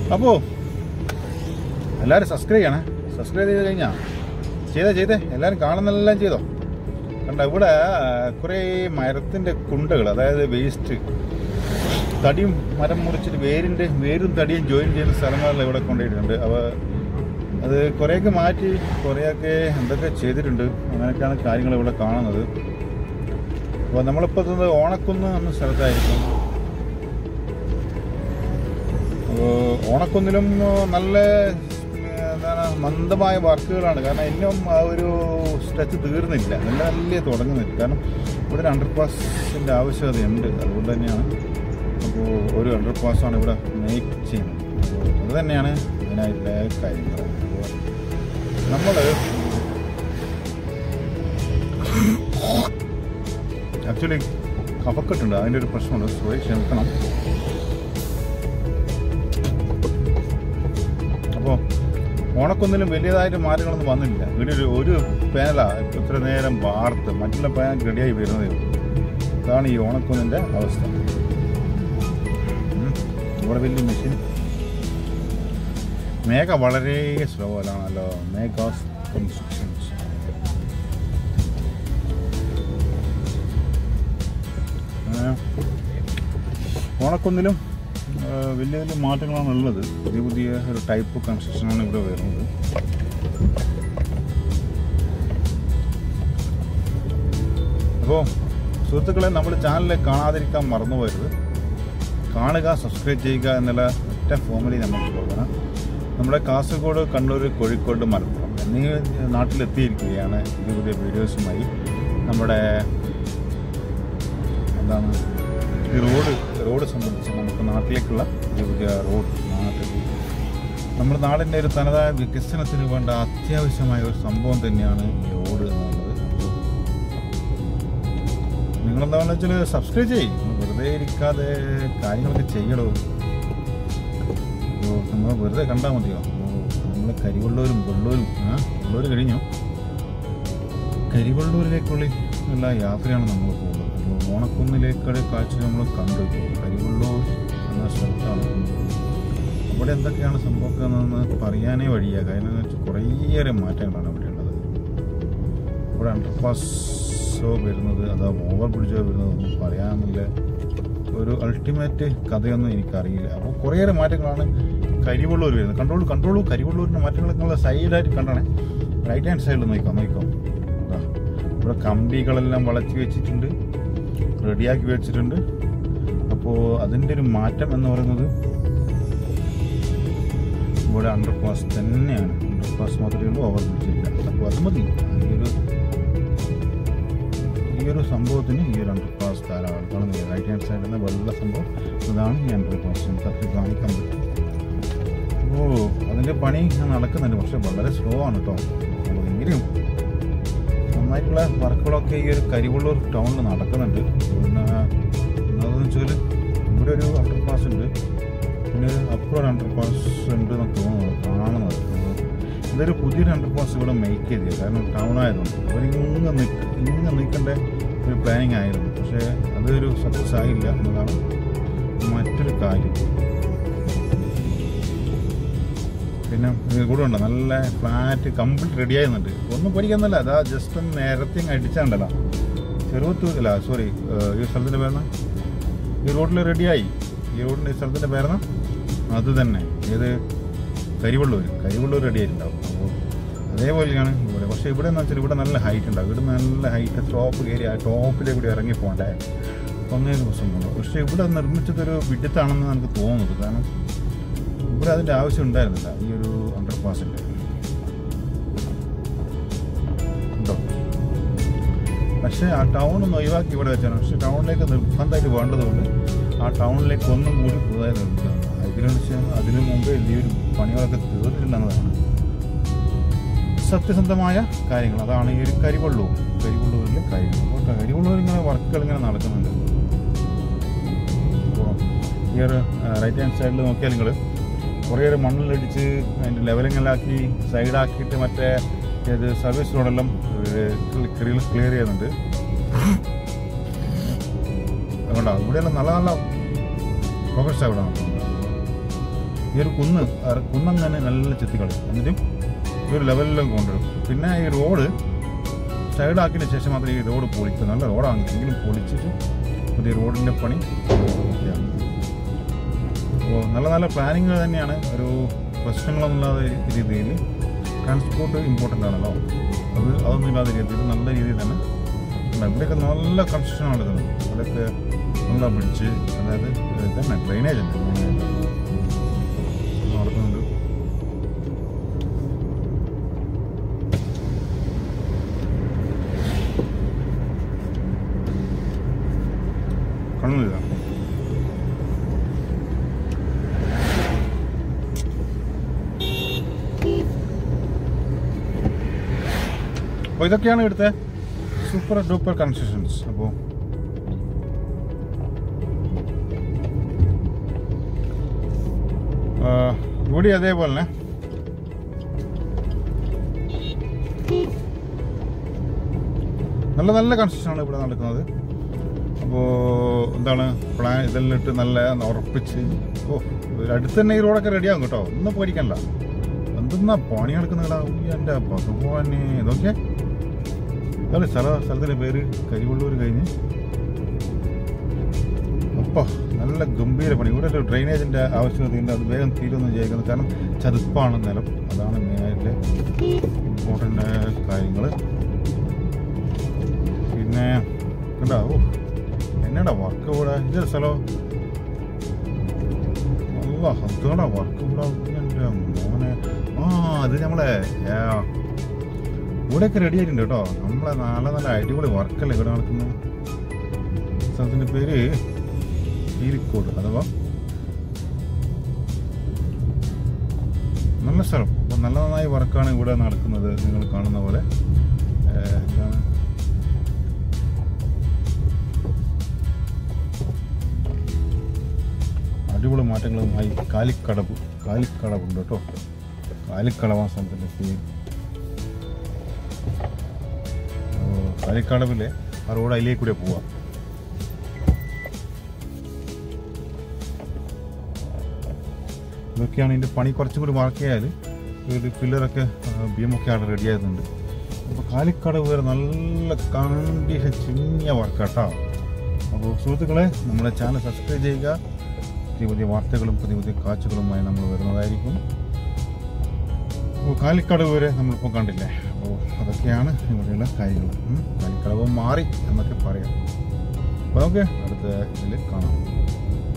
അപ്പോൾ എല്ലാവരും സബ്സ്ക്രൈബ് ചെയ്യണേ സബ്സ്ക്രൈബ് ചെയ്ത് കഴിഞ്ഞാൽ ചെയ്തേ ചെയ്തേ എല്ലാവരും കാണുന്നെല്ലാം ചെയ്തോ കണ്ട ഇവിടെ കുറേ മരത്തിൻ്റെ കുണ്ടകൾ അതായത് വേസ്റ്റ് തടിയും മരം മുറിച്ചിട്ട് വേരിൻ്റെ വേരും തടിയും ജോയിൻ ചെയ്യുന്ന സ്ഥലങ്ങളിൽ ഇവിടെ കൊണ്ടുപോയിട്ടുണ്ട് അവ അത് കുറേയൊക്കെ മാറ്റി കുറേയൊക്കെ എന്തൊക്കെ ചെയ്തിട്ടുണ്ട് അങ്ങനെയൊക്കെയാണ് കാര്യങ്ങൾ ഇവിടെ കാണുന്നത് അപ്പോൾ നമ്മളിപ്പോൾ എത്തുന്നത് ഓണക്കുന്ന് എന്ന സ്ഥലത്തായിരിക്കും അപ്പോൾ ഓണക്കുന്നിലും നല്ല ഏഹ്, എന്താണ് മന്ദമായ വർക്കുകളാണ് കാരണം ഇന്നും ആ ഒരു സ്ട്രെച്ച് തീർന്നില്ല നല്ല നല്ല തുടങ്ങുന്നില്ല കാരണം ഇവിടെ ഒരു അണ്ടർ പാസിൻ്റെ ആവശ്യകതയുണ്ട് അതുകൊണ്ട് തന്നെയാണ് അപ്പോൾ ഒരു അണ്ടർ പാസ്സാണ് ഇവിടെ മേക്ക് ചെയ്യുന്നത് അപ്പോൾ അത് തന്നെയാണ് അതിനായിട്ടുള്ള കാര്യങ്ങൾ അപ്പോൾ നമ്മൾ ആക്ച്വലി കഫക്കെട്ടുണ്ട് അതിൻ്റെ ഒരു പ്രശ്നമുണ്ട് സോറി ക്ഷമിക്കണം അപ്പോൾ ഓണക്കൊന്നിലും വലിയതായിട്ട് മാറ്റങ്ങളൊന്നും വന്നില്ല ഇവിടെ ഒരു ഒരു പേനല ഇത്ര നേരം വാർത്ത് മറ്റുള്ള പേന റെഡിയായി വരുന്നതേ ഉള്ളൂ അതാണ് ഈ ഓണക്കൊന്നിൻ്റെ അവസ്ഥ ഉം. ഇവിടെ വലിയ മെഷീൻ മേഘ വളരെ സ്ലോ ആണല്ലോ മേഘാസ് കൺസ്ട്രക്ഷൻസ് അങ്ങനെ ഓണക്കൊന്നിലും ആ, വലിയ വലിയ മാറ്റങ്ങളാണ് ഉള്ളത് പുതിയ പുതിയ ഒരു ടൈപ്പ് കൺസ്ട്രക്ഷനാണ് ഇവിടെ വരുന്നത് അപ്പോൾ സുഹൃത്തുക്കളെ നമ്മുടെ ചാനൽ കാണാതിരിക്കാൻ മറന്നു പോയത് കാണുക സബ്സ്ക്രൈബ് ചെയ്യുക എന്നുള്ള ഒറ്റ ഫോമിലി നമുക്ക് പോകണം നമ്മുടെ കാസർഗോഡ് കണ്ണൂർ കോഴിക്കോട് മലപ്പുറം എന്നീ നാട്ടിലെത്തിയിരിക്കുകയാണ് പുതിയ പുതിയ വീഡിയോസുമായി നമ്മുടെ എന്താണ് ഈ റോഡ് റോഡ് സംബന്ധിച്ച് നമുക്ക് നാട്ടിലേക്കുള്ള പുതിയ പുതിയ റോഡ് നാട്ടിൽ നമ്മുടെ നാടിൻ്റെ ഒരു തനതായ വികസനത്തിന് വേണ്ട അത്യാവശ്യമായ ഒരു സംഭവം തന്നെയാണ് ഈ റോഡ് എന്നുള്ളത് നിങ്ങളെന്താണെന്ന് വെച്ചാൽ സബ്സ്ക്രൈബ് ചെയ്യും വെറുതെ ഇരിക്കാതെ കാര്യങ്ങളൊക്കെ ചെയ്യണോ അപ്പോൾ നമ്മൾ വെറുതെ കണ്ടാൽ മതിയോ നമ്മൾ കരിവള്ളൂരും വെള്ളൂരും ആ വെള്ളൂർ കഴിഞ്ഞു കരിവള്ളൂരിലേക്കുള്ള ഉള്ള യാത്രയാണ് നമ്മൾ പോകുന്നത് അപ്പോൾ ഓണക്കുന്നിലേക്കുള്ള കാഴ്ച നമ്മൾ കണ്ടു കരിവള്ളൂർ എന്ന സ്ഥലത്താണ് അവിടെ എന്തൊക്കെയാണ് സംഭവിക്കുന്നതെന്ന് പറയാനേ വഴിയാ കാരണം എന്ന് വെച്ചാൽ കുറേയേറെ മാറ്റങ്ങളാണ് അവിടെ ഉള്ളത് ഇവിടെ അണ്ടർപാസോ വരുന്നത് അതാ ഓവർ ബ്രിഡ്ജോ വരുന്നത് ഒന്നും പറയാനില്ല ഒരു അൾട്ടിമേറ്റ് കഥയൊന്നും എനിക്കറിയില്ല അപ്പോൾ കുറേയേറെ മാറ്റങ്ങളാണ് കരിവള്ളൂർ വരുന്നത് കണ്ടോളൂ കണ്ടോളൂ കരിവള്ളൂരിൻ്റെ മാറ്റങ്ങളൊക്കെ നമ്മൾ സൈഡായിട്ട് കണ്ടാണ് റൈറ്റ് ഹാൻഡ് സൈഡിൽ നോക്കാം നോക്കാം ദാ, ഇവിടെ കമ്പികളെല്ലാം വളച്ച് വെച്ചിട്ടുണ്ട് റെഡിയാക്കി വെച്ചിട്ടുണ്ട് അപ്പോൾ അതിൻ്റെ ഒരു മാറ്റം എന്ന് പറയുന്നത് ഇവിടെ അണ്ടർ പാസ് തന്നെയാണ് അണ്ടർ പാസ് മാത്രമേ ഉള്ളൂ ഓവർ ബ്രിഡ്ജ് ഇല്ല അപ്പോൾ അത് മതി ഈ ഒരു ഈ ഒരു സംഭവത്തിന് ഈ ഒരു അണ്ടർ പാസ് ധാരാളം കാണുന്നില്ല റൈറ്റ് ഹാൻഡ് സൈഡിൽ നിന്ന് വെള്ള സംഭവം അതാണ് ഈ അണ്ടർ പാസ് നമുക്ക് അത് കാണിക്കാൻ പറ്റും ഓ അതിൻ്റെ പണി നടക്കുന്നുണ്ട് പക്ഷെ വളരെ സ്ലോ ആണ് കേട്ടോ അപ്പോൾ എങ്കിലും നന്നായിട്ടുള്ള വർക്കുകളൊക്കെ ഈ ഒരു കരിവള്ളൂർ ടൗണിൽ നടക്കുന്നുണ്ട് പിന്നെ എന്താണെന്ന് വെച്ചാൽ ഇവിടെ ഒരു അണ്ടർ പാസ് ഉണ്ട് പിന്നെ ഒരു അപ്പുറം അണ്ടർ പാസ് ഉണ്ട് എന്ന് തോന്നുന്നു കാണുന്നത് ഇതൊരു പുതിയൊരു അണ്ടർ പാസ് ഇവിടെ മേക്ക് ചെയ്തത് കാരണം ടൗൺ ആയതുകൊണ്ട് അവരിങ്ങ് നിൽക്ക ഇങ്ങ് നിൽക്കേണ്ട ഒരു പ്ലാനിങ് ആയിരുന്നു പക്ഷേ അതൊരു സക്സസ് ആയില്ല എന്നതാണ് മറ്റൊരു കാര്യം പിന്നെ ഇത് കൂടെ ഉണ്ട് നല്ല ഫ്ലാറ്റ് കംപ്ലീറ്റ് റെഡി ആയിരുന്നുണ്ട് ഒന്നും പഠിക്കുന്നില്ല അതാ ജസ്റ്റ് ഒന്ന് നേരത്തെ അങ്ങ് അടിച്ചാണ്ടല്ലോ ചെറുവത്തൂരില്ല സോറി ഈ സ്ഥലത്തിൻ്റെ പേരെന്നാ ഈ റോഡിൽ റെഡിയായി ഈ റോഡിൻ്റെ ഈ സ്ഥലത്തിൻ്റെ പേരെന്നാ അത് തന്നെ ഏത് കരിവള്ളൂർ കരിവള്ളൂർ റെഡി ആയിട്ടുണ്ടാവും അപ്പോൾ അതേപോലെയാണ് ഇവിടെ പക്ഷേ ഇവിടെ എന്ന് വെച്ചാൽ ഇവിടെ നല്ല ഹൈറ്റ് ഉണ്ടാവും ഇവിടെ നല്ല ഹൈറ്റ് ടോപ്പ് കയറി ആ ടോപ്പിലേക്ക് കൂടി ഇറങ്ങി പോകണ്ടേ ഒന്നേ ദിവസം പോകുന്നു പക്ഷേ ഇവിടെ നിർമ്മിച്ചതൊരു വിഡ്ഢിത്താണെന്ന് എനിക്ക് തോന്നുന്നത് കാരണം ഇവിടെ അതിൻ്റെ ആവശ്യം ഉണ്ടായിരുന്നില്ല ഈ ഒരു അണ്ടർ പാസിൻ്റെ ഉണ്ടോ പക്ഷേ ആ ടൗൺ ഒന്ന് ഒഴിവാക്കി ഇവിടെ വെച്ചാണ് പക്ഷേ ടൗണിലേക്ക് നിർബന്ധമായിട്ട് വേണ്ടതുകൊണ്ട് ആ ടൗണിലേക്ക് ഒന്നും കൂടി പുതുതായി നിർമ്മിക്കണം അതിനു വെച്ചാൽ അതിനു മുമ്പേ ഈ ഒരു പണികളൊക്കെ തീർത്തിട്ടുണ്ടെന്നതാണ് സത്യസന്ധമായ കാര്യങ്ങൾ അതാണ് ഈ ഒരു കരിവള്ളൂർ കരിവള്ളൂരിലെ കാര്യങ്ങൾ അപ്പോൾ കരിവള്ളൂർ ഇങ്ങനെ വർക്കുകൾ ഇങ്ങനെ നടക്കുന്നുണ്ട് അപ്പോൾ ഈ ഒരു റൈറ്റ് ഹാൻഡ് സൈഡിൽ നോക്കിയാൽ നിങ്ങൾ കുറേയേറെ മണ്ണിലടിച്ച് അതിൻ്റെ ലെവലിങ്ങലാക്കി സൈഡാക്കിയിട്ട് മറ്റേ ഏത് സർവീസ് റോഡെല്ലാം ക്ലിയർ ക്ലിയർ ചെയ്യുന്നുണ്ട് അതുകൊണ്ടാണ് ഇവിടെയെല്ലാം നല്ല നല്ല പ്രോഗ്രസ് ഇവിടെ നടക്കുന്നുണ്ട് ഈ ഒരു കുന്ന് ആ കുന്നങ്ങനെ നല്ല ചെത്തിക്കളയും എന്നിട്ടും ഈ ഒരു ലെവലിലേക്ക് കൊണ്ടുവരും പിന്നെ ഈ റോഡ് സൈഡാക്കിയതിന് ശേഷം മാത്രമേ ഈ റോഡ് പൊളിക്കും നല്ല റോഡാണ് എങ്കിലും പൊളിച്ചിട്ട് പുതിയ റോഡിൻ്റെ പണി പൂർത്തിയാക്കും. അപ്പോൾ നല്ല നല്ല പ്ലാനിങ് തന്നെയാണ് ഒരു പ്രശ്നങ്ങളൊന്നുമില്ലാത്ത രീതിയിൽ ട്രാൻസ്പോർട്ട് ഇമ്പോർട്ടൻ്റ് ആണല്ലോ അത് അതൊന്നും ഇല്ലാത്ത രീതിയിൽ നല്ല രീതിയിൽ തന്നെ ഉണ്ട്. ഇവിടെയൊക്കെ നല്ല കൺസ്ട്രക്ഷൻ നടക്കുന്നത് ഇവിടെയൊക്കെ നല്ല ബ്രിഡ്ജ് അതായത് ഇത് തന്നെ ഡ്രെയിനേജ് ഉണ്ട് മെയിനായിട്ട് നടക്കുന്നുണ്ട് കാണുന്നില്ല അപ്പോൾ ഇതൊക്കെയാണ് ഇവിടുത്തെ സൂപ്പർ ഡൂപ്പർ കൺസ്ട്രക്ഷൻസ് അപ്പോൾ ഇവിടെ അതേപോലെ തന്നെ നല്ല നല്ല കൺസ്ട്രക്ഷൻ ആണ് ഇവിടെ നടക്കുന്നത് അപ്പോൾ എന്താണ് പ്ലാൻ ഇതെല്ലാം ഇട്ട് നല്ല ഉറപ്പിച്ച് ഓ ഒരു അടുത്ത് തന്നെ ഈ റോഡൊക്കെ റെഡിയാകും കേട്ടോ ഒന്നും പേടിക്കണ്ട എന്തെന്നാ പണി നടക്കുന്നില്ല എൻ്റെ ഭഗവാനെ ഇതൊക്കെ ഇതാണ് സ്ഥല സ്ഥലത്തിൻ്റെ പേര് കരിവള്ളൂർ കഴിഞ്ഞ് അപ്പോൾ നല്ല ഗംഭീര പണി ഇവിടെ ഒരു ഡ്രെയിനേജിൻ്റെ ആവശ്യകതയുണ്ട് അത് വേഗം തീരുമെന്ന് വിചാരിക്കുന്നത് കാരണം ചതുപ്പാണ് നിലം അതാണ് മെയിനായിട്ടുള്ള ഇമ്പോർട്ടൻ്റ് കാര്യങ്ങൾ പിന്നെ കണ്ടോ ഓ എന്നാടാ വർക്ക് ഇവിടെ ഇതൊരു സ്ഥലം അല്ല അതാടാ വർക്ക് ഇവിടെ എൻ്റെ മോനെ ആ അത് നമ്മളെ ആ, ഇവിടെയൊക്കെ റെഡി ആയിട്ടുണ്ട് കേട്ടോ നമ്മളെ നല്ല നല്ല അടിപൊളി വർക്കല്ലേ ഇവിടെ നടക്കുന്നത് സ്ഥലത്തിൻ്റെ പേര് കീരിക്കോട് അഥവാ നല്ല സ്ഥലം അപ്പോൾ നല്ല നന്നായി വർക്കാണ് ഇവിടെ നടക്കുന്നത് നിങ്ങൾ കാണുന്ന പോലെ ഏഹ്, എന്താണ് അടിപൊളി മാറ്റങ്ങളുമായി കാലിക്കടവ് കാലിക്കടവുണ്ട് കേട്ടോ കാലിക്കടവാ സ്ഥലത്തിൻ്റെ പേര് ഓ, കാലിക്കടവിലെ ആ റോഡ് അതിലേക്ക് കൂടെ പോവാം ഇതൊക്കെയാണ് ഇതിൻ്റെ പണി കുറച്ചും കൂടി മാർക്ക് ചെയ്യാൽ ഒരു പില്ലറൊക്കെ ബീമൊക്കെ അവിടെ റെഡി ആകുന്നുണ്ട് അപ്പോൾ കാലിക്കടവ് വരെ നല്ല കണ്ടീഷൻ ചിങ്ങിയ വർക്കാട്ടോ അപ്പോൾ സുഹൃത്തുക്കളെ നമ്മുടെ ചാനൽ സബ്സ്ക്രൈബ് ചെയ്യുക പുതിയ പുതിയ വാർത്തകളും പുതിയ പുതിയ കാഴ്ചകളുമായി നമ്മൾ വരുന്നതായിരിക്കും അപ്പോൾ കാലിക്കടവ് വരെ നമ്മളിപ്പോൾ കണ്ടില്ലേ അപ്പോൾ അതൊക്കെയാണ് ഇവിടെയുള്ള കാര്യങ്ങൾ ഉം. കാലിക്കടവ് മാറി എന്നൊക്കെ പറയാം അപ്പോൾ ഓക്കെ അടുത്ത ഇതിൽ കാണാം